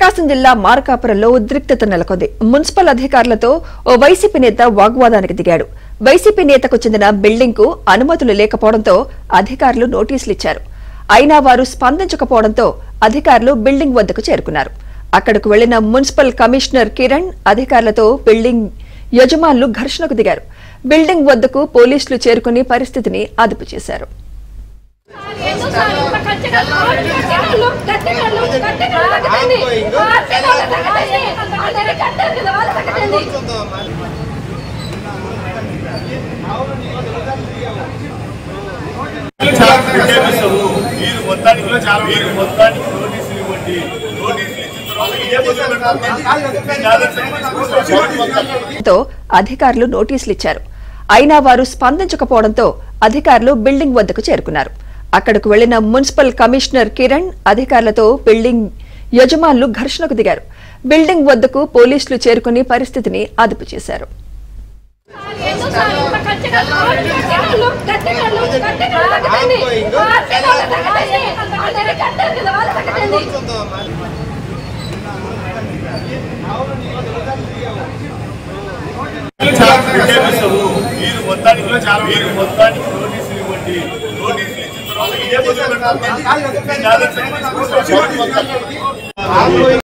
ప్రకాశం జిల్లా మార్కాపురంలో ఉద్రిక్తత నెలకొంది మున్సిపల్ అధికారులతో ఓ వైసీపీ నేత వాగ్వాదానికి దిగాడు వైసీపీ నేతకు చెందిన బిల్డింగ్ కు అనుమతులు లేకపోవడంతో అధికారులు నోటీసులు ఇచ్చారు అయినా వారు స్పందించకపోవడంతో అధికారులు బిల్డింగ్ వద్దకు చేరుకున్నారు అక్కడకు వెళ్లిన మున్సిపల్ కమిషనర్ కిరణ్ అధికారులతో బిల్డింగ్ యజమానులు ఘర్షణకు దిగారు బిల్డింగ్ వద్దకు పోలీసులు చేరుకుని పరిస్థితిని అదుపు చేశారు ఎందుకు సార్ ఇంత గట్టిగా కట్టెలు, కట్టెలు, కట్టెలు తగ్గదండి. పార్టీ వాళ్ళు తగ్గదండి. అందరూ కట్టారు కదా, వాళ్ళు తగ్గదండి. మీరు మొత్తానికి మీరు మొత్తానికి నోటీసులు ఇవ్వండి నోటీసులు ఇచ్చిన తర్వాత ఇదే మొదలు పెట్టాలి. జాగ్రత్తగా తీసుకుంటాం. తో అధికారులు నోటీసులు ఇచ్చారు అయినా వారు స్పందించకపోవడంతో అధికారులు బిల్డింగ్ వద్దకు చేరుకున్నారు అక్కడకు వెళ్లిన మున్సిపల్ కమిషనర్ కిరణ్ అధికారులతో బిల్డింగ్ యజమానులు ఘర్షణకు దిగారు బిల్డింగ్ వద్దకు పోలీసులు చేరుకుని పరిస్థితిని అదుపు చేశారు ఎందుకు సార్ ఇంత గట్టిగా కట్టెలు, కట్టెలు, కట్టెలు తగ్గదండి. పార్టీ వాళ్ళు తగ్గదండి. అందరూ కట్టారు కదా, వాళ్ళు తగ్గదండి. మీరు మొత్తానికి మీరు మొత్తానికి నోటీసులు ఇవ్వండి నోటీసులు ఇచ్చిన తర్వాత ఇదే మొదలు పెట్టాలి. జాగ్రత్తగా తీసుకుంటాం.